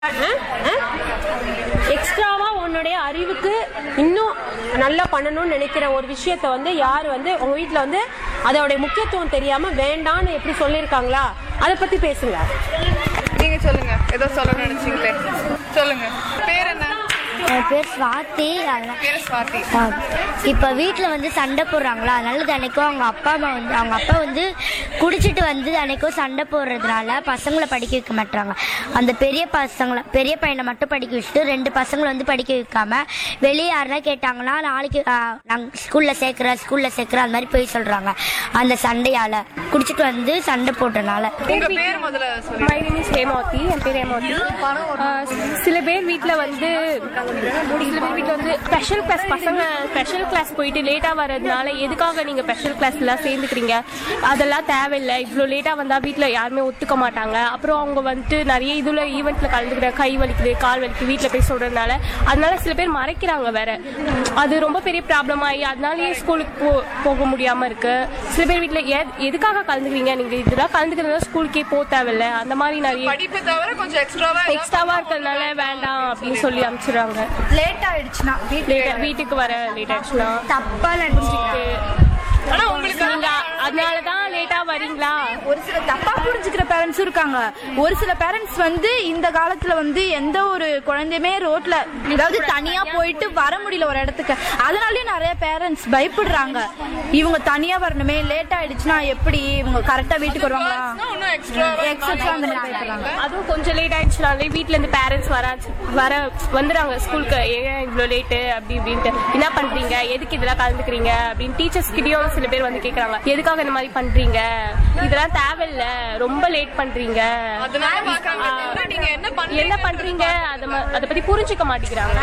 எக்ஸ்ட்ராவா உன்னுடைய அறிவுக்கு இன்னும் நல்லா பண்ணணும்னு நினைக்கிற ஒரு விஷயத்த வந்து யார் வந்து உங்க வீட்ல வந்து அதோட முக்கியத்துவம் தெரியாம வேண்டான்னு எப்படி சொல்லியிருக்காங்களா அதை பத்தி பேசுங்க நீங்க சொல்லுங்க ஏதோ சொல்லணும்னு நினைச்சீங்களே சொல்லுங்க பேர் என்ன என் பேர் ஸ்வாதி அதெல்லாம் பேர் சுவாதி இப்போ வீட்டில் வந்து சண்டை போடுறாங்களா அதனால தினைக்கும் அவங்க அப்பா அம்மா வந்து அவங்க அப்பா வந்து குடிச்சிட்டு வந்து தினைக்கும் சண்டை போடுறதுனால பசங்களை படிக்க வைக்க மாட்டாங்க அந்த பெரிய பசங்களை பெரிய பையனை மட்டும் படிக்க வச்சுட்டு ரெண்டு பசங்களை வந்து படிக்க வைக்காம வெளியே யாருன்னா கேட்டாங்கன்னா நாளைக்கு நாங்கள் ஸ்கூலில் சேர்க்குறேன் ஸ்கூலில் சேர்க்குறேன் அந்த மாதிரி போய் சொல்கிறாங்க அந்த சண்டையால் குடிச்சிட்டு வந்து சண்டை போட்டனால உங்க பேர் முதல்ல சொல்லுங்க மை நேம் இஸ் ஹேமாவதி என் பேர் ஹேமாவதி ஆஹ் சில பேர் வீட்டில் வந்து சில பேர் வீட்டில் வந்து ஸ்பெஷல் கிளாஸ் பசங்க ஸ்பெஷல் கிளாஸ் போயிட்டு லேட்டாக வர்றதுனால எதுக்காக நீங்கள் ஸ்பெஷல் கிளாஸ்லாம் சேர்ந்துக்கிறீங்க அதெல்லாம் தேவையில்லை இவ்வளோ லேட்டாக வந்தால் வீட்டில் யாருமே ஒத்துக்க மாட்டாங்க அப்புறம் அவங்க வந்துட்டு நிறைய இதில் ஈவெண்ட்டில் கலந்துக்கிற கை வலிக்குது கால் வலிக்குது வீட்டில் போய் சொல்கிறதுனால அதனால சில பேர் மறைக்கிறாங்க வேற அது ரொம்ப பெரிய ப்ராப்ளம் ஆகி அதனாலேயே ஸ்கூலுக்கு போ போக முடியாமல் இருக்கு சில பேர் வீட்டில் எதுக்காக கலந்துக்கிறீங்க நீங்கள் இதெல்லாம் கலந்துக்கிறதுனால ஸ்கூலுக்கே போக தேவையில்ல அந்த மாதிரி நிறைய படிப்பு தவிர கொஞ்சம் எக்ஸ்ட்ராவா எக்ஸ்ட்ரா இருக்கிறதுனால வேண்டாம் அப்படின்னு சொல்லி அனுப்பிச்சிடுறாங்க லேட் ஆயிடுச்சுன்னா Late- வீட்டுக்கு வர லேட் ஆச்சுன்னா தப்பா நினைச்சிட்டு ஆனா உங்களுக்கு நீங்க அதனால தான் லேட்டா வரீங்களா ஒரு சில தப்பா புரிஞ்சுக்கிற பேரண்ட்ஸும் இருக்காங்க ஒரு சில பேரண்ட்ஸ் வந்து இந்த காலத்துல வந்து எந்த ஒரு குழந்தையுமே ரோட்ல ஏதாவது தனியா போயிட்டு வர முடியல ஒரு இடத்துக்கு அதனாலயே நிறைய பேரண்ட்ஸ் பயப்படுறாங்க இவங்க தனியா வரணுமே லேட் ஆயிடுச்சுன்னா எப்படி இவங்க கரெக்டா வீட்டுக்கு வருவாங்களா இன்னும் எக்ஸ்ட்ரா எக்ஸட்ரா அந்த மாதிரி பயப்படுறாங்க அதுவும் கொஞ்சம் லேட் ஆயிடுச்சுனாலே வீட்ல இருந்து பேரண்ட்ஸ் வர வர வந்துடுறாங்க ஸ்கூலுக்கு ஏன் இவ்வளோ லேட்டு அப்படி இப்படின்ட்டு என்ன பண்றீங்க எதுக்கு இதெல்லாம் கலந்துக்கிறீங்க அப்படின்னு டீச்சர்ஸ் கிட்டயும் சில பேர் வந்து கேக்குறாங்க எதுக்காக இந்த மாதிரி பண்றீங்க இதெல்லாம் தேவையில்ல ரொம்ப லேட் பண்றீங்க அதனால பாக்குறாங்க தவிர நீங்க என்ன என்ன பண்றீங்க பண்றீங்க அத ம- அத பத்தி புரிஞ்சுக்க மாட்டேங்கிறாங்க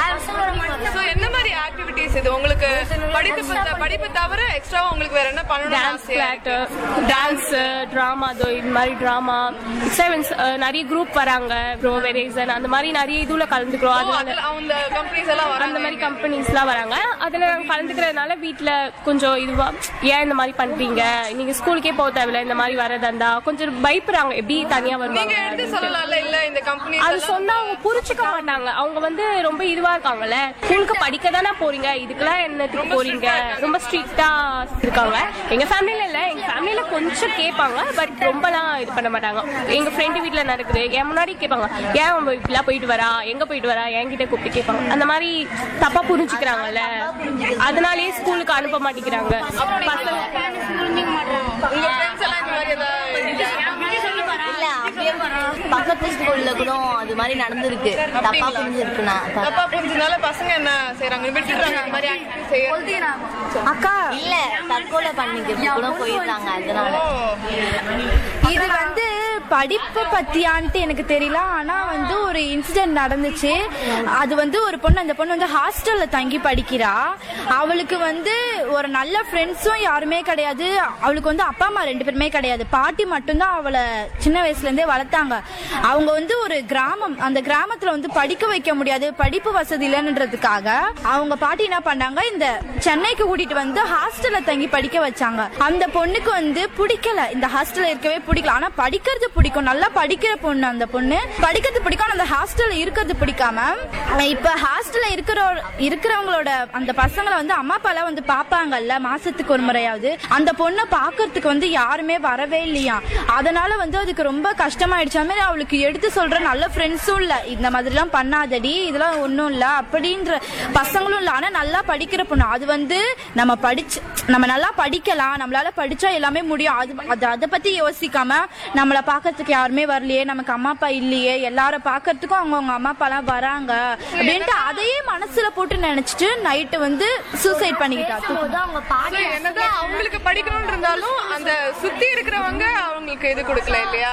சோ என்ன மாதிரி ஆக்டிவிட்டிஸ் இது உங்களுக்கு படிப்பு பத்த- படிப்பு தவிர எக்ஸ்ட்ராவா உங்களுக்கு வேற என்ன பண்ணணும் டான்ஸ் கிளாட் டான்ஸ் டிராமா அதோ இது மாதிரி டிராமா எக்ஸாவன்ஸ் நிறைய குரூப் வராங்க ப்ரோ வெரேசன் அந்த மாதிரி நிறைய இதுல கலந்துக்கிறோம் அதனால அந்த கம்பெனிஸ் எல்லாம் அந்த வராங்க மாதிரி கம்பெனிஸ்லாம் வராங்க அதுல நாங்க கலந்துக்கிறதுனால வீட்ல கொஞ்சம் இதுவா ஏன் இந்த மாதிரி பண்றீங்க நீங்க ஸ்கூலுக்கே போக தேவையில்ல இந்த மாதிரி வரதா இருந்தா கொஞ்சம் பயப்படுறாங்க எப்படி தனியா நீங்க வருவாங்க எடுத்து சொல்லலாம்ல இல்ல இந்த கம்பெனி அது சொன்னா அவங்க புரிச்சுக்க மாட்டாங்க அவங்க வந்து ரொம்ப இதுவா இருக்காங்கல்ல ஸ்கூலுக்கு படிக்க தானே போறீங்க இதுக்கெல்லாம் என்னத்துக்கு போறீங்க ரொம்ப ஸ்ட்ரிக்டா இருக்காங்க எங்க ஃபேமிலில இல்ல எங்க ஃபேமிலில கொஞ்சம் கேட்பாங்க பட் ரொம்பலாம் இது பண்ண மாட்டாங்க எங்க ஃப்ரெண்டு வீட்ல நடக்குது என் முன்னாடி கேட்பாங்க ஏன் அவன் இப்படிலாம் போயிட்டு வரா எங்க போயிட்டு வரா என்கிட்ட கூப்பிட்டு கேட்பாங்க அந்த மாதிரி தப்பா புரிஞ்சுக்கிறாங்கல்ல அதனாலயே ஸ்கூலுக்கு அனுப்ப மாட்டேங்கிறாங்க பசங்க உங்க ஃப்ரெண்ட்ஸ் எல்லாம் இந்த மாதிரி ஏதாவது இல்ல அப்படியே பக்கத்து ஸ்கூல்ல கூட அது மாதிரி நடந்திருக்கு தப்பா புரிஞ்சிருக்குண்ணா தப்பா புரிஞ்சதுனால பசங்க என்ன செய்யறாங்க விட்டுறாங்க அந்த மாதிரி ஆக்டிவிட்டி செய்ய அக்கா இல்ல தற்கொலை பண்ணிக்கிறது கூட போயிருக்காங்க அதனால இது வந்து படிப்பு பத்தியான்ட்டு எனக்கு தெரியல ஆனா வந்து ஒரு இன்சிடென்ட் நடந்துச்சு அது வந்து ஒரு பொண்ணு அந்த பொண்ணு வந்து ஹாஸ்டல்ல தங்கி படிக்கிறா அவளுக்கு வந்து ஒரு நல்ல ஃப்ரெண்ட்ஸும் யாருமே கிடையாது அவளுக்கு வந்து அப்பா அம்மா ரெண்டு பேருமே கிடையாது பாட்டி மட்டும்தான் அவளை சின்ன வயசுல இருந்தே வளர்த்தாங்க அவங்க வந்து ஒரு கிராமம் அந்த கிராமத்துல வந்து படிக்க வைக்க முடியாது படிப்பு வசதி இல்லைன்றதுக்காக அவங்க பாட்டி என்ன பண்ணாங்க இந்த சென்னைக்கு கூட்டிட்டு வந்து ஹாஸ்டல்ல தங்கி படிக்க வச்சாங்க அந்த பொண்ணுக்கு வந்து பிடிக்கல இந்த ஹாஸ்டல்ல இருக்கவே பிடிக்கல ஆனா படிக்கிறது பிடிக்கும் நல்லா படிக்கிற பொண்ணு அந்த பொண்ணு படிக்கிறது பிடிக்கும் ஆனா அந்த ஹாஸ்டல்ல இருக்கிறது பிடிக்காம இப்ப ஹாஸ்டல்ல இருக்கிற இருக்கிறவங்களோட அந்த பசங்களை வந்து அம்மா அப்பால வந்து பாப்பாங்கல்ல மாசத்துக்கு ஒரு முறையாவது அந்த பொண்ணை பாக்குறதுக்கு வந்து யாருமே வரவே இல்லையா அதனால வந்து அதுக்கு ரொம்ப கஷ்டமாயிடுச்சு அது மாதிரி அவளுக்கு எடுத்து சொல்ற நல்ல ஃப்ரெண்ட்ஸும் இல்ல இந்த மாதிரிலாம் பண்ணாதடி இதெல்லாம் ஒன்றும் இல்ல அப்படின்ற பசங்களும் இல்ல ஆனா நல்லா படிக்கிற பொண்ணு அது வந்து நம்ம படிச்சு நம்ம நல்லா படிக்கலாம் நம்மளால படிச்சா எல்லாமே முடியும் அது அது அதை பத்தி யோசிக்காம நம்மள பாக்கிறதுக்கு யாருமே வரலையே நமக்கு அம்மா அப்பா இல்லையே எல்லாரும் பாக்கிறதுக்கும் அவங்க அவங்க அம்மா அப்பா எல்லாம் வராங்க அப்படின்ட்டு அதையே மனசுல போட்டு நினைச்சிட்டு நைட்டு வந்து சூசைட் பண்ணிக்கிட்டா அவங்க பாட்டி So, என்னதான் அவங்களுக்கு படிக்கணும்னு இருந்தாலும் அந்த சுத்தி இருக்கிறவங்க அவங்களுக்கு இது கொடுக்கல இல்லையா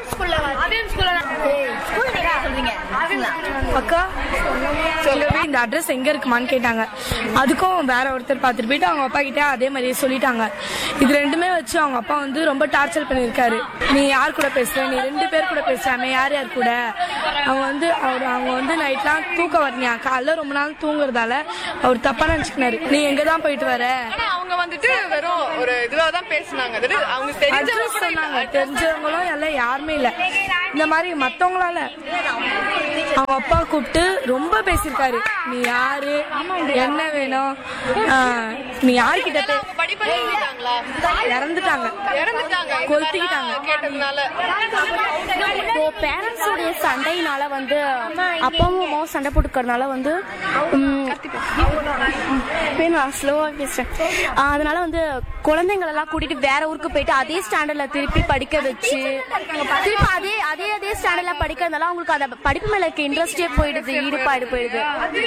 அக்கா சொல்லவே இந்த அட்ரஸ் எங்க இருக்குமான்னு கேட்டாங்க அதுக்கும் வேற ஒருத்தர் பார்த்துட்டு போயிட்டு அவங்க அப்பா கிட்ட அதே மாதிரியே சொல்லிட்டாங்க இது ரெண்டுமே வச்சு அவங்க அப்பா வந்து ரொம்ப டார்ச்சர் பண்ணியிருக்காரு நீ யார் கூட பேசுற நீ ரெண்டு பேர் கூட பேசுறாம யார் யார் கூட அவங்க வந்து அவர் அவங்க வந்து நைட்லாம் தூக்கம் வரலையா காலைல ரொம்ப நாள் தூங்குறதால அவர் தப்பா நினைச்சுக்கினாரு நீ எங்க தான் போயிட்டு வர ஆனா அவங்க வந்துட்டு வெறும் ஒரு இதுவா தான் பேசுனாங்க அதாவது அவங்க தெரிஞ்சவங்க அட்ரஸ் கூட இல்ல. சொன்னாங்க தெரிஞ்சவங்களும் எல்லாம் யாருமே இல்ல இந்த மாதிரி மத்தவங்களால அவங்க அப்பா கூப்பிட்டு ரொம்ப பேசியிருக்காரு நீ யாரு என்ன வேணும் ஆ, நீ யார்கிட்ட பே- அவங்க படிப்பெல்லாம் நிறுத்திட்டாங்களா? இறந்துட்டாங்க இறந்துட்டாங்க இந்த கொளுத்திக்கிட்டாங்க. மாதிரிலாம் கேட்டதுனால இப்போ பேரண்ட்ஸோடைய சண்டையினால வந்து அப்பாவும் அம்மாவும் சண்டை போட்டுக்கறதுனால வந்து ம், இப்பயே நான் ஸ்லோவாக பேசுகிறேன் அதனால வந்து குழந்தைங்கள எல்லாம் கூட்டிட்டு வேற ஊருக்கு போயிட்டு அதே ஸ்டாண்டர்ட்ல திருப்பி படிக்க வச்சு திருப்பி அதே அதே அதே ஸ்டாண்டர்ட்ல படிக்கிறதுனால அவங்களுக்கு அந்த படிப்பு மேல இருக்க இன்ட்ரெஸ்டே போயிடுது ஈடுபாடு போயிடுது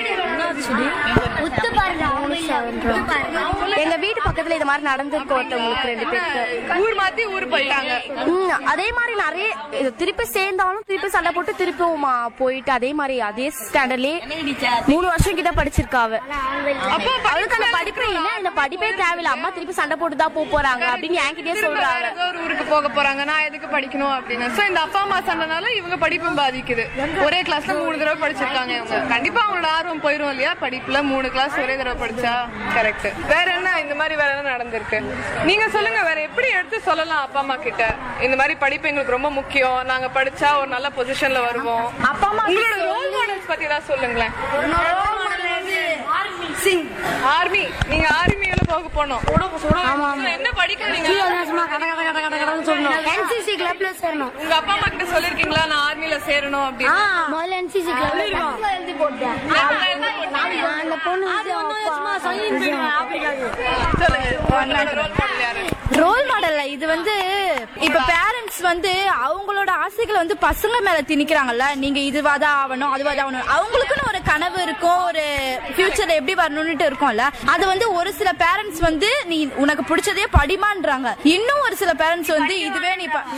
எங்க வீட்டு பக்கத்துல இது மாதிரி நடந்திருக்கு ஒருத்தவங்களுக்கு ரெண்டு பேருக்கு ஊர் மாத்தி ஊர் போயிட்டாங்க ம், அதே மாதிரி நிறைய இது திருப்பி சேர்ந்தாலும் திருப்பி சண்டை போட்டு திருப்பியும் போயிட்டு அதே மாதிரி அதே ஸ்டாண்டர்ட்லயே மூணு வருஷம் கிட்ட படிச்சிருக்கா அவ அப்போ அவளுக்கு அந்த படிப்பே இல்ல இந்த படிப்பே தேவையில்ல அம்மா திருப்பி சண்டை போட்டு தான் போக போறாங்க அப்படின்னு என்கிட்டயே திரும்ப வேற சொல்றாங்க ஏதோ ஒரு ஊருக்கு போக போறாங்க நான் எதுக்கு படிக்கணும் அப்படின்னு சோ இந்த அப்பா அம்மா சண்டைனால இவங்க படிப்பும் பாதிக்குது ஒரே கிளாஸ்ல மூணு தடவை படிச்சிருக்காங்க இவங்க கண்டிப்பா அவங்களோட ஆர்வம் போயிரும் இல்லையா படிப்புல மூணு கிளாஸ் ஒரே தடவை படிச்சா கரெக்ட் வேற என்ன இந்த மாதிரி வேற என்ன நடந்திருக்கு நீங்க சொல்லுங்க வேற எப்படி எடுத்து சொல்லலாம் அப்பா அம்மா கிட்ட இந்த மாதிரி படிப்பு எங்களுக்கு ரொம்ப முக்கியம் நாங்க படிச்சா ஒரு நல்ல பொசிஷன்ல வருவோம் அப்பா அம்மா உங்களோட ரோல் மாடல்ஸ் பத்தி ஏதாவது சொல்லுங்களேன் ஆர்மி நீங்க ஆர்மியில போக போனோம் இதுல என்ன படிக்கிறீங்க என்சிசி கிளப்ல சேரணும் உங்க அப்பா அம்மா கிட்ட சொல்லிருக்கீங்களா நான் ஆர்மில சேரணும் அப்படின்னு முதல்ல என்சிசி அந்த பொண்ணு சொல்லுங்க ரோல் மாடல் யாரு ரோல் மாடல்ல இது வந்து இப்ப பேரண்ட்ஸ் வந்து அவங்களோட ஆசைகளை வந்து பசங்க மேல திணிக்கிறாங்கல்ல நீங்க இதுவாதான் ஆகணும் அதுவாதான் ஆகணும் அவங்களுக்குன்னு ஒரு கனவு இருக்கும் ஒரு ஃபியூச்சர்ல எப்படி வரணும்னுட்டு இருக்கும்ல அது வந்து ஒரு சில பேரண்ட்ஸ் வந்து நீ உனக்கு பிடிச்சதே படிமான்றாங்க இன்னும் ஒரு சில பேரண்ட்ஸ் வந்து இதுவே நீ ப-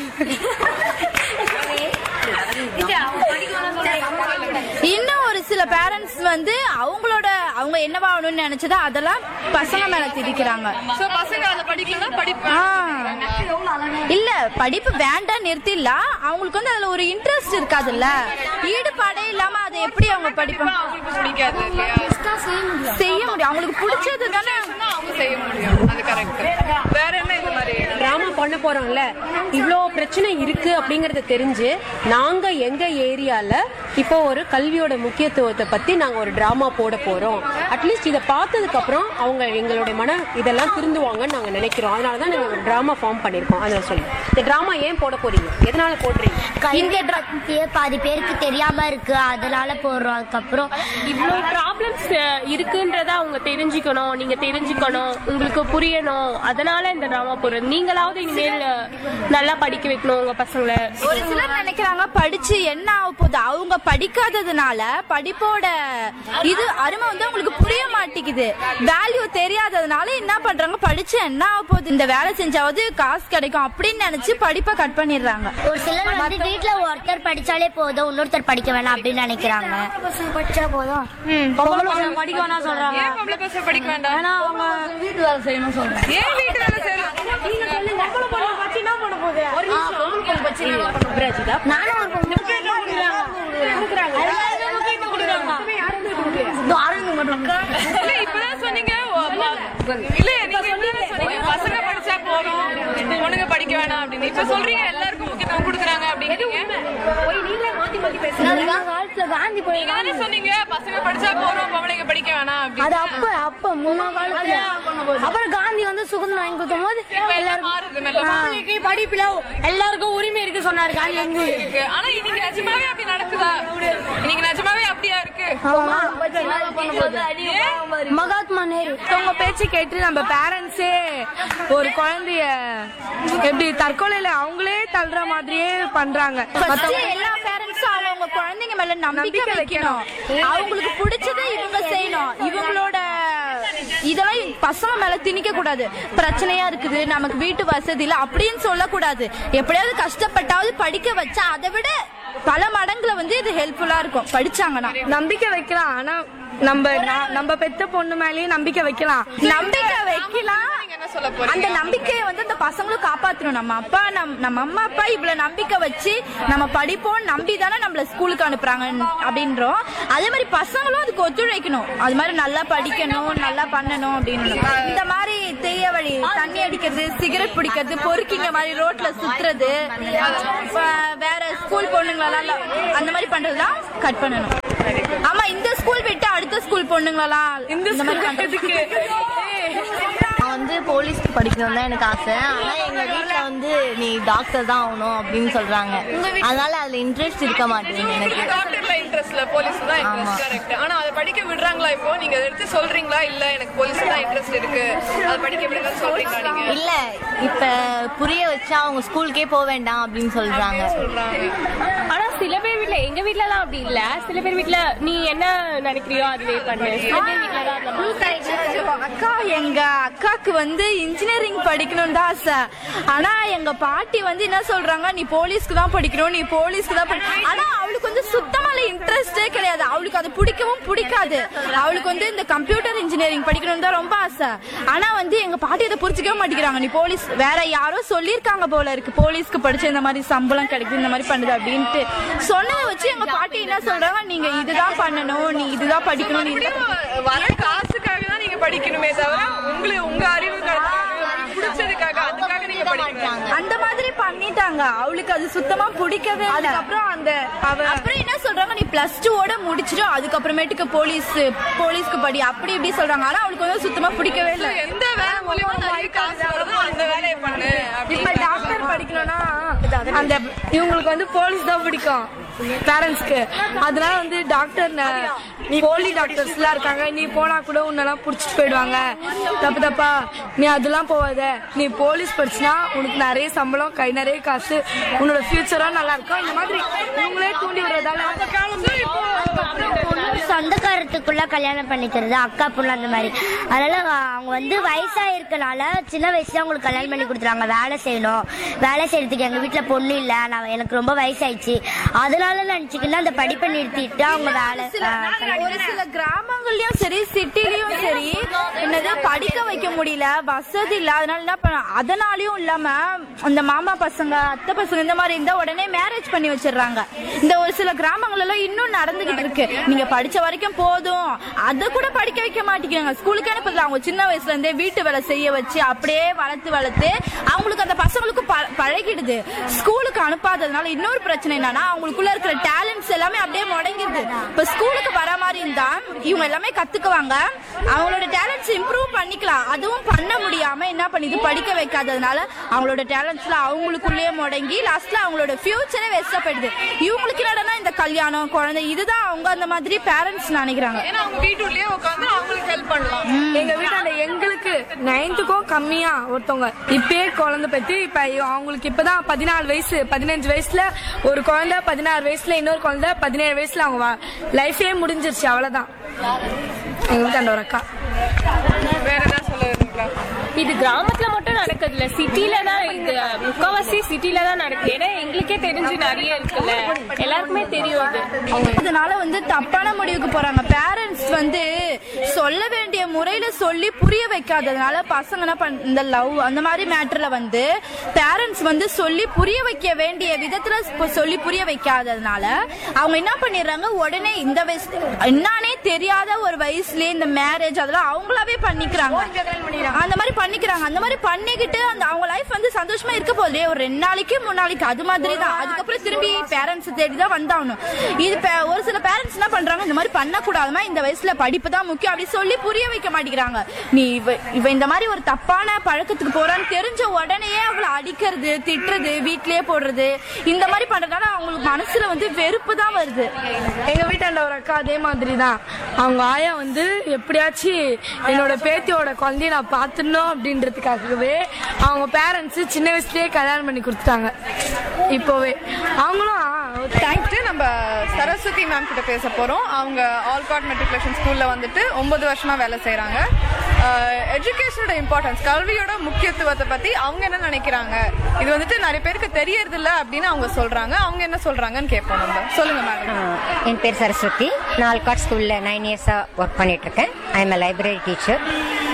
இன்னும் ஒரு சில பேரண்ட்ஸ் வந்து அவங்களோட அவங்க என்னவாகணும்னு நினைச்சதோ அதெல்லாம் பசங்க மேல திணிக்கிறாங்க சோ பசங்க அதை படிக்கலன்னா படிப்பு ஆ. இல்ல படிப்பு வேண்டாம் நிறுத்திடலாம் அவங்களுக்கு வந்து அதுல ஒரு இன்ட்ரெஸ்ட் இருக்காதுல்ல ஈடுபாடே இல்லாம அதை எப்படி அவங்க படிப்பாங்க அவங்களுக்கு பிடிக்காது இல்லையா செய்ய முடியும் அவங்களுக்கு பிடிச்சது தானே சொன்னா அவங்க செய்ய முடியும் அது கரெக்ட் வேற என்ன இந்த மாதிரி டிராமா பண்ண போறோம்ல இவ்வளோ பிரச்சனை இருக்கு அப்படிங்கறது தெரிஞ்சு நாங்க எங்க ஏரியால இப்போ ஒரு கல்வியோட முக்கியத்துவத்தை பத்தி நாங்க ஒரு டிராமா போட போறோம் அட்லீஸ்ட் இதை பார்த்ததுக்கு அப்புறம் அவங்க எங்களுடைய மன இதெல்லாம் திருந்துவாங்கன்னு நாங்க நினைக்கிறோம் அதனால தான் நாங்க ஒரு டிராமா ஃபார்ம் பண்ணிருக்கோம் அதை சொல்லி இந்த டிராமா ஏன் போட போறீங்க எதனால போடுறீங்க கல்வியை பத்தி பாதி பேருக்கு தெரியாம இருக்கு அதனால போடுறோம் அதுக்கப்புறம் இவ்வளோ ப்ராப்ளம்ஸ் இருக்குன்றத அவங்க தெரிஞ்சுக்கணும் நீங்க தெரிஞ்சுக்கணும் உங்களுக்கு புரியணும் அதனால இந்த ட்ராமா போடுறது நீங்களாவது இனிமேல் நல்லா படிக்க வைக்கணும் உங்க பசங்களை ஒரு சிலர் நினைக்கிறாங்க படிச்சு என்ன ஆக போகுது அவங்க படிக்காததுனால படிப்போட இது அருமை வந்து அவங்களுக்கு புரிய மாட்டேங்குது வேல்யூ தெரியாததுனால என்ன பண்றாங்க படிச்சு என்ன ஆக போகுது இந்த வேலை செஞ்சாவது காசு கிடைக்கும் அப்படின்னு நினைச்சு படிப்பை கட் பண்ணிடுறாங்க ஒரு சிலர் வந்து வீட்ல ஒருத்தர் படிச்சாலே போதும் இன்னொருத்தர் படிக்க வேணாம் அப்படின்னு நினைக்கிறாங்க படிச்சா போதும் படிக்க வேணாம் சொல்றாங்க ஏன் பொம்பளை பசங்க படிக்க வேண்டாம் ஏன்னா அவங்க வீட்டு வேலை செய்யணும் சொல்றாங்க ஏன் வீட்டு வேலை செய்யலாம் அபராஜிதா நானும் ஒரு பொண்ணு இல்ல இப்பதான் சொன்னீங்க ஓ, அப்பா. இல்ல நீங்க இப்பதான் சொன்னீங்க பசங்க படிச்சா போறோம் பொண்ணுங்க படிக்க வேணாம் அப்படின்னு இப்ப சொல்றீங்க எல்லாருக்கும் முக்கியத்துவம் கொடுக்குறாங்க அப்படிங்கிறீங்க காலத்துல காந்தி நீங்க தானே சொன்னீங்க பசங்க படிச்சா போறோம் பொம்பளைங்க படிக்க வேணாம் அப்படின்னு அது அப்ப அப்ப முன்னா காலத்துல அப்புறம் காந்தி வந்து சுதந்திரம் வாங்கி கொடுக்கும் போது இப்ப எல்லாம் மாறுது மெல்ல படிப்புல எல்லாருக்கும் உரிமை இருக்கு சொன்னாரு காந்தி வந்து இருக்கு. ஆனா இன்னைக்கு நிஜமாவே அப்படி நடக்குதா இன்னைக்கு நிஜமாவே அப்படியா இருக்கு மகாத்மா நேரு அவங்க பேச்சு கேட்டு நம்ம பேரண்ட்ஸே ஒரு குழந்தைய எப்படி தற்கொலையில அவங்களே தள்ளுற மாதிரியே பண்றாங்க First எல்லா பேரண்ட்ஸும் அவங்க குழந்தைங்க மேல நம்பிக்கை வைக்கணும் அவங்களுக்கு பிடிச்சதை இவங்க செய்யணும் இவங்களோட இதெல்லாம் பசங்க மேல திணிக்க கூடாது பிரச்சனையா இருக்குது நமக்கு வீட்டு வசதி இல்ல அப்படின்னு சொல்லக்கூடாது எப்படியாவது கஷ்டப்பட்டாவது படிக்க வச்சா அதை விட பல மடங்குல வந்து இது ஹெல்ப்ஃபுல்லா இருக்கும் படிச்சாங்கன்னா நம்பிக்கை வைக்கலாம் ஆனா நம்ம நா- நம்ம பெத்த பொண்ணு மேலயே நம்பிக்கை வைக்கலாம் நம்பிக்கை வைக்கலாம் நீங்க என்ன சொல்ல போறீங்க அந்த நம்பிக்கையை வந்து அந்த பசங்களும் காப்பாத்தணும் நம்ம அப்பா நம் நம்ம அம்மா அப்பா இவ்வளவு நம்பிக்கை வச்சு நம்ம படிப்போம் நம்பி தானே நம்மள ஸ்கூலுக்கு அனுப்புறாங்க அப்படின்றோம் அதே மாதிரி பசங்களும் அதுக்கு ஒத்துழைக்கணும் அது மாதிரி நல்லா படிக்கணும் நல்லா பண்ணணும் அப்படின்னு இந்த மாதிரி தேய வழி தண்ணி அடிக்கிறது சிகரெட் பிடிக்கிறது பொறுக்கிங்க மாதிரி ரோட்ல சுத்துறது இப்ப வேற ஸ்கூல் பொண்ணுங்களெல்லாம் அந்த மாதிரி பண்றதுலாம் கட் பண்ணணும் ஆமா இந்த ஸ்கூல் விட்டு அடுத்த ஸ்கூல் பொண்ணுங்களெல்லாம் இந்த மாதிரி பண்றதுக்கு நான் வந்து போலீஸ்க்கு படிக்கணும் தான் எனக்கு ஆசை ஆனா எங்க வீட்ல வந்து நீ டாக்டர் தான் ஆகணும் அப்படின்னு சொல்றாங்க அதனால அதுல இன்ட்ரெஸ்ட் இருக்க மாட்டேங்குது எனக்கு டாக்டர்ல இன்ட்ரெஸ்ட்ல போலீஸ் தான் ஆமா. இன்ட்ரெஸ்ட் கரெக்ட் ஆனா அதை படிக்க விடுறாங்களா இப்போ நீங்க அதை எடுத்து சொல்றீங்களா இல்ல எனக்கு போலீஸ் தான் இன்ட்ரெஸ்ட் இருக்கு அதை படிக்க விடுங்க சொல்றீங்களா நீங்க இல்ல இப்ப புரிய வச்சா அவங்க ஸ்கூலுக்கே போக வேண்டாம் அப்படின்னு சொல்றாங்க சொல்றாங்க ஆனா சில பேர் வீட்ல எங்க வீட்ல எல்லாம் அப்படி இல்ல சில பேர் வீட்ல நீ என்ன நினைக்கிறியோ அதுவே பண்ணு சில பேர் வீட்ல தான் அந்த மாதிரி. அக்கா எங்க அக்காக்கு வந்து இன்ஜினியரிங் படிக்கணும்னு தான் ஆசை ஆனா எங்க பாட்டி வந்து என்ன சொல்றாங்க நீ போலீஸ்க்கு தான் படிக்கணும் நீ போலீஸ்க்கு தான் படி ஆனா அவளுக்கு வந்து சுத்தமா இன்ட்ரெஸ்டே கிடையாது அவளுக்கு அது பிடிக்கவும் பிடிக்காது அவளுக்கு வந்து இந்த கம்ப்யூட்டர் இன்ஜினியரிங் படிக்கணும்னு தான் ரொம்ப ஆசை ஆனா வந்து எங்க பாட்டி அதை புரிஞ்சுக்கவே மாட்டேங்கிறாங்க நீ போலீஸ் வேற யாரோ சொல்லியிருக்காங்க போல இருக்கு போலீஸ்க்கு படிச்ச இந்த மாதிரி சம்பளம் கிடைக்குது இந்த மாதிரி பண்ணுது அப்படின்ட்டு சொன்னதை வச்சு எங்க பாட்டி என்ன சொல்றாங்க நீங்க இதுதான் பண்ணணும் நீ இதுதான் படிக்கணும் நீ இதுதான் எப்படியும் வர காசுக்காக தான் நீங்க படிக்கணுமே தவிர உங்களுக்கு உங்க அறிவு பிடிச்சதுக்காக அதுக்காக நீங்க படிக்கணும் அந்த மாதிரி பண்ணிட்டாங்க அவளுக்கு அது சுத்தமா பிடிக்கவே இல்ல அப்புறம் அந்த அவ அப்புறம் என்ன சொல்றாங்க நீ பிளஸ் டூவோட முடிச்சிட்டு அதுக்கப்புறமேட்டுக்கு போலீஸ் போலீஸ்க்கு படி அப்படி இப்படி சொல்றாங்க ஆனா அவளுக்கு வந்து சுத்தமா பிடிக்கவே இல்ல எந்த வேலை மூலியமா நிறைய காசு வருதோ அந்த வேலையை பண்ணு இப்ப அப்படின்னு டாக்டர் படிக்கணும்னா அந்த இவங்களுக்கு வந்து போலீஸ் தான் பிடிக்கும் பேரண்ட்ஸ்க்கு அதனால வந்து டாக்டர் நீ போலி டாக்டர்ஸ் எல்லாம் இருக்காங்க நீ போனா கூட உன்னெல்லாம் புடிச்சிட்டு போயிடுவாங்க தப்பு தப்பா நீ அதெல்லாம் போவாத நீ போலீஸ் படிச்சுனா உனக்கு நிறைய சம்பளம் கை நிறைய காசு உன்னோட ஃபியூச்சரும் நல்லா இருக்கும் இந்த மாதிரி இவங்களே தூண்டி விடுறதால சொந்தக்காரத்துக்குள்ள கல்யாணம் பண்ணிக்கிறது அக்கா புள்ள அந்த மாதிரி அதனால அவங்க வந்து வயசா இருக்கனால சின்ன வயசுல அவங்களுக்கு கல்யாணம் பண்ணி கொடுத்துறாங்க வேலை செய்யணும் வேலை செய்யறதுக்கு எங்க வீட்டுல பொண்ணு இல்ல நான் எனக்கு ரொம்ப வயசாயிடுச்சு அதனால நினைச்சுக்கிட்டு அந்த படிப்பை நிறுத்திட்டு அவங்க வேலை ஆஹ், ஒரு சில கிராமங்கள்லயும் சரி சிட்டிலயும் சரி என்னது படிக்க வைக்க முடியல வசதி இல்ல அதனால என்ன பண்ண அதனாலயும் இல்லாம அந்த மாமா பசங்க அத்தை பசங்க இந்த மாதிரி இருந்தா உடனே மேரேஜ் பண்ணி வச்சிடுறாங்க இந்த ஒரு சில கிராமங்கள் எல்லாம் இன்னும் நடந்துகிட்டு இருக்கு நீங்க படிச்ச வரைக்கும் போதும் அத கூட படிக்க வைக்க மாட்டேங்கிறாங்க ஸ்கூலுக்கு அனுப்புறது அவங்க சின்ன வயசுல இருந்தே வீட்டு வேலை செய்ய வச்சு அப்படியே வளர்த்து வளர்த்து அவங்களுக்கு அந்த பசங்களுக்கு ப- பழகிடுது ஸ்கூலுக்கு அனுப்பாததுனால இன்னொரு பிரச்சனை என்னன்னா அவங்களுக்குள்ள இருக்கிற டேலண்ட்ஸ் எல்லாமே அப்படியே முடங்கிடுது இப்ப ஸ்கூலுக்கு வர மாதிரி இருந்தா இவங்க எல்லாமே கத்துக்குவாங்க அவங்களோட டேலண்ட்ஸ் இம்ப்ரூவ் பண்ணிக்கலாம் அதுவும் பண்ண முடியாம என்ன பண்ணிது படிக்க வைக்காததுனால அவங்களோட டேலண்ட்ஸ்ல அவங்களுக்குள்ளேயே முடங்கி லாஸ்ட்ல அவங்களோட ஃபியூச்சரே வேஸ்டா போயிடுது இவங்களுக்கு என்னடனா இந்த கல்யாணம் குழந்தை இதுதான் அவங்க அந்த மாதிரி பேரண்ட்ஸ் நினைக்கிறாங்க ஏன்னா அவங்க வீட்டுலயே உட்காந்து அவங்களுக்கு ஹெல்ப் பண்ணலாம் எங்க வீட்டாண்ட எங்களுக்கு நைன்த்துக்கும் கம்மியா ஒருத்தவங்க இப்பயே குழந்தை பத்தி இப்ப அவங்களுக்கு இப்பதான் பதினாலு வயசு பதினஞ்சு வயசுல ஒரு குழந்தை பதினாறு வயசுல இன்னொரு குழந்தை பதினேழு வயசுல அவங்க லைஃபே முடிஞ்சிருச்சு அவ்வளவுதான் எங்க வீட்டாண்ட ஒரு அக்கா வேற ஏதாவது சொல்ல விரும்புங்களா இது கிராமத்துல மட்டும் நடக்குது இல்ல சிட்டில தான் இது முக்காவாசி சிட்டில தான் நடக்குது ஏன்னா எங்களுக்கே தெரிஞ்சு நிறைய இருக்குல்ல எல்லாருக்குமே தெரியும் இது அதனால வந்து தப்பான முடிவுக்கு போறாங்க பேரண்ட்ஸ் வந்து சொல்ல வேண்டிய முறையில சொல்லி புரிய வைக்காததுனால பசங்க என்ன பண் இந்த லவ் அந்த மாதிரி மேட்டர்ல வந்து பேரண்ட்ஸ் வந்து சொல்லி புரிய வைக்க வேண்டிய விதத்துல இப்ப சொல்லி புரிய வைக்காததுனால அவங்க என்ன பண்ணிடுறாங்க உடனே இந்த வயசு என்னன்னே தெரியாத ஒரு வயசுலயே இந்த மேரேஜ் அதெல்லாம் அவங்களாவே பண்ணிக்கிறாங்க அந்த மாதிரி பண்ணிக்கிறாங்க அந்த மாதிரி பண்ணிக்கிட்டு அந்த அவங்க லைஃப் வந்து சந்தோஷமா இருக்க போதே ஒரு ரெண்டு நாளைக்கு மூணு நாளைக்கு அது மாதிரி தான் அதுக்கப்புறம் திரும்பி பேரண்ட்ஸ் தேடி தான் வந்தாகணும் இது பே- ஒரு சில பேரண்ட்ஸ் என்ன பண்றாங்க இந்த மாதிரி பண்ணக்கூடாதுமா இந்த வயசுல படிப்பு தான் முக்கியம் அப்படி சொல்லி புரிய வைக்க மாட்டேங்கிறாங்க நீ இவ இவ இந்த மாதிரி ஒரு தப்பான பழக்கத்துக்கு போறான்னு தெரிஞ்ச உடனே அவளை அடிக்கிறது திட்டுறது வீட்லயே போடுறது இந்த மாதிரி பண்றதுனால அவங்களுக்கு மனசுல வந்து வெறுப்பு தான் வருது எங்க வீட்டாண்ட ஒரு அக்கா அதே மாதிரி தான் அவங்க ஆயா வந்து எப்படியாச்சும் என்னோட பேத்தியோட குழந்தைய நான் பார்த்துடணும் அப்படின்றதுக்காகவே அவங்க பேரண்ட்ஸ் சின்ன வயசுலயே கல்யாணம் பண்ணி கொடுத்துட்டாங்க இப்போவே அவங்களும் தேங்க்ட்டு நம்ம சரஸ்வதி மேம் கிட்ட பேச போறோம் அவங்க ஆல்காட் மெட்ரிகுலேஷன் ஸ்கூல்ல வந்துட்டு ஒன்பது வருஷமா வேலை செய்றாங்க எஜுகேஷனோட இம்பார்ட்டன்ஸ் கல்வியோட முக்கியத்துவத்தை பத்தி அவங்க என்ன நினைக்கிறாங்க இது வந்துட்டு நிறைய பேருக்கு தெரியறது இல்ல அப்படின்னு அவங்க சொல்றாங்க அவங்க என்ன சொல்றாங்கன்னு கேட்போம் நம்ம சொல்லுங்க மேடம் என் பேர் சரஸ்வதி நான் ஆல்காட் ஸ்கூலில் நைன் இயர்ஸாக ஒர்க் பண்ணிட்டு இருக்கேன் ஐ எம் லைப்ரரி டீச்சர்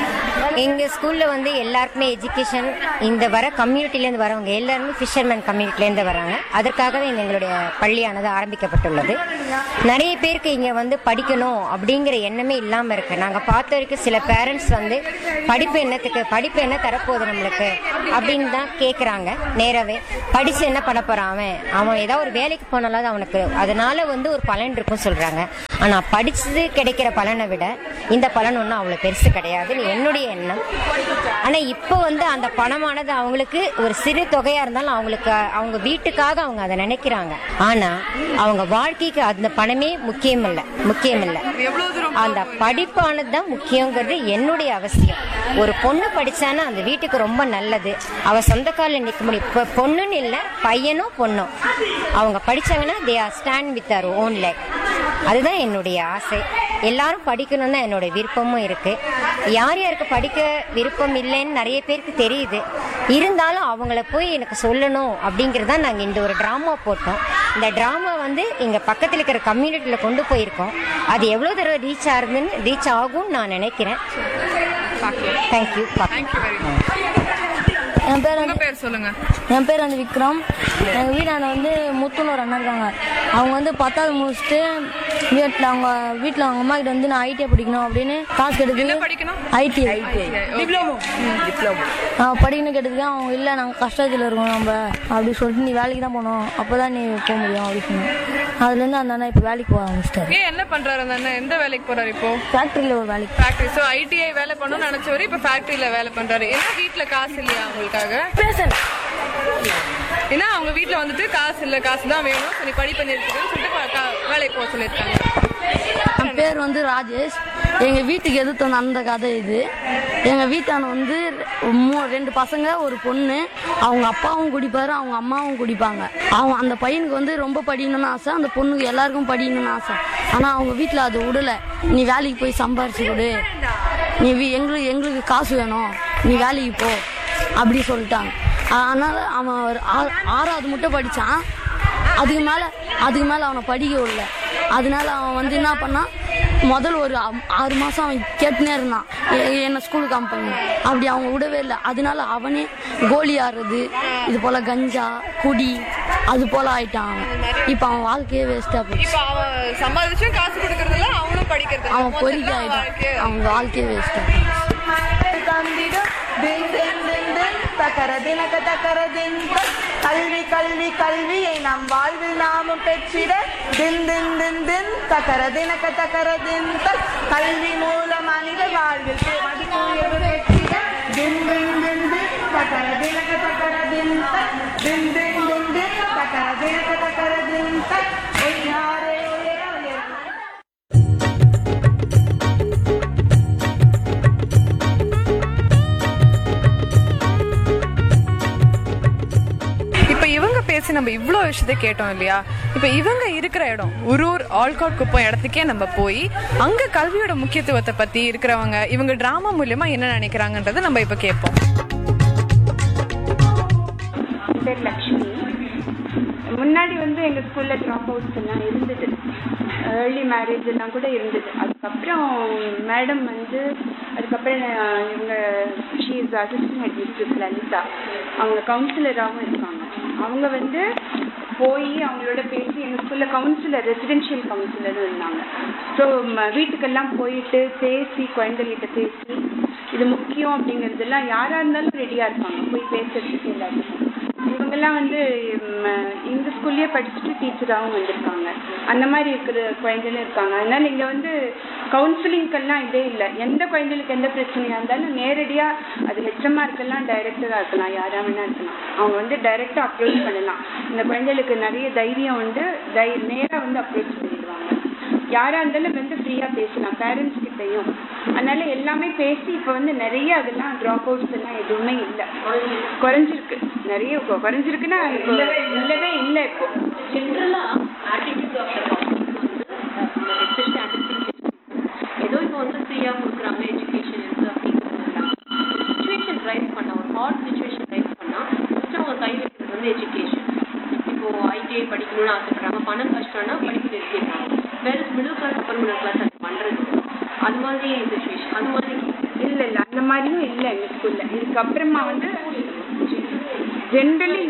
எங்க ஸ்கூல்ல வந்து எல்லாருக்குமே எஜுகேஷன் இந்த வர கம்யூனிட்டிலேருந்து வரவங்க எல்லாருமே ஃபிஷர்மேன் கம்யூனிட்டிலேருந்து வராங்க அதற்காகவே இந்த எங்களுடைய பள்ளியானது ஆரம்பிக்கப்பட்டுள்ளது நிறைய பேருக்கு இங்க வந்து படிக்கணும் அப்படிங்கிற எண்ணமே இல்லாம இருக்கு நாங்க பார்த்த வரைக்கும் சில பேரண்ட்ஸ் வந்து படிப்பு என்னத்துக்கு படிப்பு என்ன தரப்போகுது நம்மளுக்கு அப்படின்னு தான் கேக்குறாங்க நேராவே படிச்சு என்ன பண்ண போறான் அவன் அவன் ஏதாவது ஒரு வேலைக்கு போனாலும் அவனுக்கு அதனால வந்து ஒரு பலன் இருக்கும் சொல்றாங்க ஆனா படிச்சது கிடைக்கிற பலனை விட இந்த பலன் ஒன்றும் அவ்வளவு பெருசு கிடையாதுன்னு என்னுடைய எண்ணம் ஆனா இப்போ வந்து அந்த பணமானது அவங்களுக்கு ஒரு சிறு தொகையா இருந்தாலும் அவங்களுக்கு அவங்க வீட்டுக்காக அவங்க அதை நினைக்கிறாங்க ஆனா அவங்க வாழ்க்கைக்கு அந்த பணமே முக்கியம் இல்ல முக்கியம் இல்ல எவ்வளவு தூரம் அந்த படிப்பானது தான் முக்கியங்கிறது என்னுடைய அவசியம் ஒரு பொண்ணு படிச்சானா அந்த வீட்டுக்கு ரொம்ப நல்லது அவ சொந்த காலில் நிற்க முடியும் இப்போ பொண்ணுன்னு இல்லை பையனும் பொண்ணும் அவங்க படிச்சாங்கன்னா they are stand with our own like அதுதான் என்னுடைய ஆசை எல்லாரும் படிக்கணும் தான் என்னோட விருப்பமும் இருக்கு யார் யாருக்கு படிக்க விருப்பம் இல்லைன்னு நிறைய பேருக்கு தெரியுது இருந்தாலும் அவங்கள போய் எனக்கு சொல்லணும் அப்படிங்கிறது தான் நாங்கள் இந்த ஒரு ட்ராமா போட்டோம் இந்த ட்ராமா வந்து எங்கள் பக்கத்தில் இருக்கிற கம்யூனிட்டியில் கொண்டு போயிருக்கோம் அது எவ்வளோ தடவை ரீச் ஆகுதுன்னு ரீச் ஆகும்னு நான் நினைக்கிறேன் தேங்க்யூ தேங்க்யூ வெரி மச் என் பேர் உங்க பேர் சொல்லுங்க என் பேர் வந்து விக்ரம் எங்கள் வீட்டாண்ட வந்து முத்துன்னு ஒரு அண்ணன் இருக்காங்க அவங்க வந்து பத்தாவது முடிச்சுட்டு வீட்டில் அவங்க வீட்டில் அவங்க அம்மா கிட்ட வந்து நான் ஐடிஐ படிக்கணும் அப்படின்னு காசு என்ன கெடுத்து படிக்கணும் ஐடிஐ டிப்ளமோ படிக்கணும் கேட்டதுக்கு அவங்க இல்லை நாங்கள் கஷ்டத்தில் இருக்கோம் நம்ம அப்படி சொல்லிட்டு நீ வேலைக்கு தான் போகணும் அப்போ தான் நீ போக முடியும் அப்படி சொன்னோம் அதுலேருந்து அந்த அண்ணா இப்போ வேலைக்கு போக ஆரம்பிச்சிட்டாரு ஏன் என்ன பண்றாரு அந்த அண்ணன் எந்த வேலைக்கு போறாரு இப்போ ஃபேக்ட்ரியில் ஒரு வேலைக்கு ஃபேக்டரி சோ ஐடிஐ வேலை பண்ணணும்னு நினைச்சவரு இப்ப ஃபேக்டரியில வேலை பண்றாரு ஏன்னா வீட்ல காசு இல்லையா அவங்களுக்காக ஏன்னா அவங்க வீட்ல வந்துட்டு காசு இல்ல காசு தான் வேணும் சரி படிப்பு நிறுத்துக்குன்னு சொல்லிட்டு ப- கா- வேலைக்கு போக சொல்லியிருக்காங்க என் பேர் வந்து ராஜேஷ் எங்கள் வீட்டுக்கு எதிர்த்து நடந்த கதை இது எங்கள் வீட்டான வந்து மூ ரெண்டு பசங்க ஒரு பொண்ணு அவங்க அப்பாவும் குடிப்பாரு அவங்க அம்மாவும் குடிப்பாங்க அவன் அந்த பையனுக்கு வந்து ரொம்ப படிக்கணும்னு ஆசை அந்த பொண்ணுக்கு எல்லாருக்கும் படிக்கணும்னு ஆசை ஆனால் அவங்க வீட்டில் அது விடல நீ வேலைக்கு போய் சம்பாரிச்சு கொடு நீ வீ- எங்களுக்கு எங்களுக்கு காசு வேணும் நீ வேலைக்கு போ அப்படி சொல்லிட்டாங்க அதனால் அவன் ஒரு ஆ- ஆறாவது மட்டும் படித்தான் அதுக்கு மேலே அதுக்கு மேலே அவனை படிக்க விடல அதனால அவன் வந்து என்ன பண்ணான் முதல் ஒரு ஆ- ஆறு மாதம் அவன் கேட்டுனே இருந்தான் எ- என்ன ஸ்கூலுக்கு அனுப்புங்க அப்படி அவங்க விடவே இல்லை அதனால அவனே கோலி ஆடுறது இது போல் கஞ்சா குடி அது போல் ஆயிட்டான் அவன் இப்போ அவன் வாழ்க்கையே வேஸ்ட்டாக போச்சு இப்ப அவன் சம்பாதிச்சும் காசு கொடுக்கறது இல்ல அவனும் படிக்கிறது இல்ல. அவன் பொறிக்க மொத்தத்துல ஆயிட்டான் வாழ்க்கை அவன் வாழ்க்கையே வேஸ்ட்டாக தக்கர தினக தக்கர தின் கல்வி கல்வி கல்வியை நம் வாழ்வில் நாமும் பெற்றிட தின் தின் தின் தின் தக்கர தினக தக்கர தின் கல்வி மூலம் மனித வாழ்வில் பே- மதிப்பு உயர்வு பெற்றிட தின் தின் தின் தின் தக்கர தினக தக்கர தின் தின் தின் தின் தின் தக்கர தினக தக்கர தின் ஒய்யாரே ஒரே ஒரே இப்ப இவங்க பேசி நம்ம இவ்ளோ விஷயத்த கேட்டோம் இல்லையா இப்ப இவங்க இருக்கிற இடம் உரூர் ஆல்காட் குப்பம் இடத்துக்கே நம்ம போய் அங்க கல்வியோட முக்கியத்துவத்தை பத்தி இருக்கிறவங்க இவங்க டிராமா மூலியமா என்ன நினைக்கிறாங்கன்றதை நம்ம இப்ப கேட்போம் என் பேர் லக்ஷ்மி முன்னாடி வந்து எங்கள் ஸ்கூலில் ட்ராப் அவுட்ஸ் எல்லாம் இருந்தது ஏர்லி மேரேஜ் எல்லாம் கூட இருந்தது அதுக்கப்புறம் மேடம் வந்து அதுக்கப்புறம் நான் இவங்க she is assistant headmistress Lalitha அவங்க கவுன்சிலராகவும் இருக்காங்க அவங்க வந்து போய் அவங்களோட பேசி எங்கள் ஸ்கூலில் கவுன்சிலர் ரெசிடென்ஷியல் கவுன்சிலரும் இருந்தாங்க ஸோ வீட்டுக்கெல்லாம் போயிட்டு பேசி குழந்தைகிட்ட பேசி இது முக்கியம் அப்படிங்கிறதெல்லாம் யாராக இருந்தாலும் ரெடியாக இருப்பாங்க போய் பேசுறதுக்கு எல்லாத்துக்கும் இவங்கெல்லாம் வந்து ம், இந்த ஸ்கூல்லயே படிச்சுட்டு டீச்சராகவும் வந்திருக்காங்க அந்த மாதிரி இருக்கிற குழந்தைகளும் இருக்காங்க அதனால இங்க வந்து கவுன்சிலிங்க்கெல்லாம் இதே இல்லை எந்த குழந்தைகளுக்கு எந்த பிரச்சனையா இருந்தாலும் நேரடியா அது ஹெச்எம்ஆ இருக்கலாம் டைரக்டரா இருக்கலாம் யாரா வேணா இருக்கலாம் அவங்க வந்து டைரக்டா அப்ரோச் பண்ணலாம் இந்த குழந்தைகளுக்கு நிறைய தைரியம் உண்டு தை நேரா வந்து அப்ரோச் பண்ணிடுவாங்க யாரா இருந்தாலும் வந்து ஃப்ரீயா பேசலாம் பேரண்ட்ஸ் கிட்டயும் அதனால எல்லாமே பேசி இப்ப வந்து நிறைய அதெல்லாம் ட்ராப் அவுட்ஸ் எல்லாம் எதுவுமே இல்ல குறைஞ்சிருக்கு நிறைய கொ- குறைஞ்சிருக்குன்னா இப்போ இல்லவே இல்லை இப்போ ஜென்ரலா ஆட்டிடியூட் ஆஃப் எஸ்பெஷலி ஏதோ இப்போ வந்து ஃப்ரீயா கொடுக்குறாங்க எஜுகேஷன் இருக்கு அப்படிங்கிறதெல்லாம் சுச்சுவேஷன் ரைஸ் பண்ணா ஒரு ஹார்ட் சுச்சுவேஷன் ரைஸ் பண்ணா ஃபர்ஸ்ட் அவங்க கை வைக்கிறது வந்து எஜுகேஷன் இப்போ ஐடிஐ படிக்கணும்னு ஆசைப்படுறாங்க பணம் கஷ்டம்னா படிப்பு நிறுத்திடுறாங்க வேற middle class upper middle class அது பண்றது இல்ல. அது மாதிரி சுச்சுவேஷன் அது மாதிரி இல்ல இல்ல அந்த மாதிரியும் இல்ல எங்க ஸ்கூல்ல இதுக்கப்புறமா வந்து ஜென்ரலி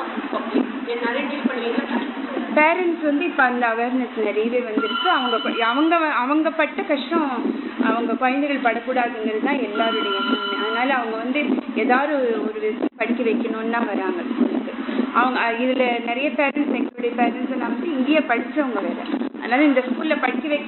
பேரண்ட்ஸ் வந்து இப்ப அந்த அவேர்னஸ் நிறையவே வந்திருக்கு அவங்க ப- அவங்க அவங்க பட்ட கஷ்டம் அவங்க குழந்தைகள் படக்கூடாதுங்கிறது தான் எல்லாருடைய எண்ணமே அதனால அவங்க வந்து ஏதாவது ஒரு விதத்துல படிக்க வைக்கணும்னு தான் வராங்க ஸ்கூலுக்கு அவங்க அஹ், இதுல நிறைய பேரண்ட்ஸ் எங்களுடைய பேரண்ட்ஸ் எல்லாம் வந்து இங்கேயே படிச்சவங்க வேற அதனால இந்த ஸ்கூல்ல படிக்க வைக்க